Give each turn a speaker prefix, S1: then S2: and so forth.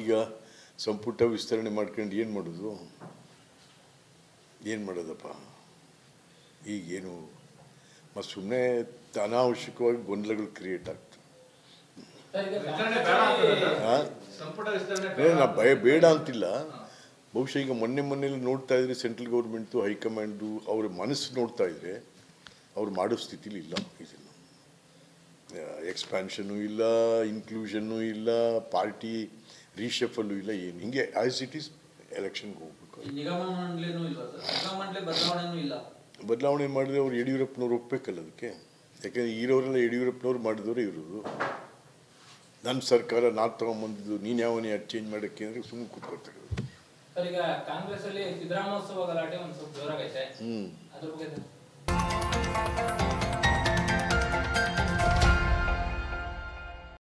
S1: ಈಗ ಸಂಪುಟ ವಿಸ್ತರಣೆ ಮಾಡ್ಕೊಂಡು ಏನು ಮಾಡೋದು ಏನು ಮಾಡೋದಪ್ಪ ಈಗೇನು ಮತ್ತು ಸುಮ್ಮನೆ ಅನಾವಶ್ಯಕವಾಗಿ ಗೊಂದಲಗಳು ಕ್ರಿಯೇಟ್ ಆಗ್ತವೆ
S2: ಸರ್, ಈಗ
S3: ವಿಸ್ತರಣೆ ಬೇಡ ಅಂತಾರೆ ಸರ್.
S1: ಹಾಂ
S3: ಸಂಪುಟ ವಿಸ್ತರಣೆ
S1: ಏ, ನಾ ಭಯ ಬೇಡ ಅಂತಿಲ್ಲ ಬಹುಶಃ ಈಗ ಮೊನ್ನೆ ಮೊನ್ನೆಲಿ ನೋಡ್ತಾ ಇದ್ರೆ ಸೆಂಟ್ರಲ್ ಗೌರ್ಮೆಂಟು ಹೈಕಮಾಂಡು ಅವ್ರ ಮನಸ್ಸು ನೋಡ್ತಾ ಇದ್ರೆ ಅವ್ರು ಮಾಡೋ ಸ್ಥಿತಿಲಿ ಇಲ್ಲ ಇದನ್ನು ಎಕ್ಸ್ಪ್ಯಾನ್ಷನು ಇಲ್ಲ ಇನ್ಕ್ಲೂಷನ್ನು ಇಲ್ಲ ಪಾರ್ಟಿ ರೀಶಫಲ್ಲು ಇಲ್ಲ ಏನು ಹಿಂಗೆ ಆಸ್ ಇಟ್ ಈಸ್ ಎಲೆಕ್ಷನ್ಗೆ ಹೋಗ್ಬೇಕು
S2: ಈ ನಿಗಮ ಮಂಡಳಿನೂ ಇಲ್ವಾ ಸರ್ ನಿಗಮ ಮಂಡಳಿ ಬದಲಾವಣೆನೂ ಇಲ್ಲ
S1: ಬದಲಾವಣೆ ಮಾಡಿದ್ರೆ ಅವ್ರು ಯಡಿಯೂರಪ್ಪನವ್ರು ಒಪ್ಪಬೇಕಲ್ಲ ಅದಕ್ಕೆ ಯಾಕೆಂದರೆ ಇರೋರೆಲ್ಲ ಯಡಿಯೂರಪ್ಪನವ್ರು ಮಾಡಿದವರೇ ಇರೋದು ನನ್ನ ಸರ್ಕಾರ ನಾನು ತೊಗೊಂಬಂದಿದ್ದು ನೀನು ಯಾವನೇ ಅದು ಚೇಂಜ್ ಮಾಡೋಕ್ಕೆ ಅಂದರೆ ಸುಮ್ಮನೆ ಕೂತ್ಕೊಳ್ತಾರೆ
S4: ಸರ್ ಈಗ ಕಾಂಗ್ರೆಸ್ ಅಲ್ಲಿ ಸಿದ್ದರಾಮೋತ್ಸವ ಗಲಾಟೆ ಒಂದು ಸ್ವಲ್ಪ ಜೋರಾಗೈತೆ
S1: ಹ್ಞೂ
S4: ಅದ್ರ ಬಗ್ಗೆ ಸರ್